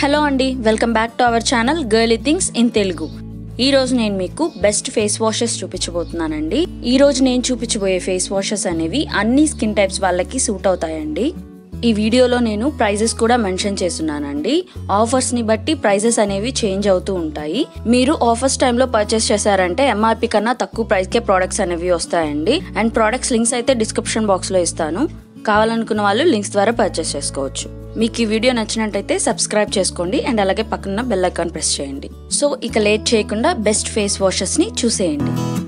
hello అండి welcome back to our channel girly things in Telugu ఈ రోజు నేను మీకు బెస్ట్ ఫేస్ వాషెస్ చూపించబోతున్నానండి ఈ రోజు నేను చూపించబోయే ఫేస్ వాషెస్ అనేవి అన్ని స్కిన్ టైప్స్ వాళ్ళకి సూట్ అవుతాయండి ఈ వీడియోలో నేను ప్రైజెస్ కూడా మెన్షన్ చేస్తున్నానండి ఆఫర్స్ ని బట్టి ప్రైజెస్ అనేవి చేంజ్ అవుతూ ఉంటాయి మీరు ఆఫర్స్ టైంలో పర్చేస్ చేశారంటే ఎంఆర్పి కన్నా తక్కువ ప్రైస్ కే ప్రోడక్ట్స్ అనేవి వస్తాయండి అండ్ ప్రోడక్ట్స్ లింక్స్ అయితే డిస్క్రిప్షన్ బాక్స్ లో ఇస్తాను కావాలనుకున్న వాళ్ళు లింక్స్ ద్వారా పర్చేస్ చేసుకోవచ్చు మీకు ఈ వీడియో నచ్చినట్టయితే సబ్స్క్రైబ్ చేసుకోండి అండ్ అలాగే పక్కన బెల్ ఐకాన్ ప్రెస్ చేయండి సో ఇక లేట్ చేయకుండా బెస్ట్ ఫేస్ వాషెస్ ని చూసేయండి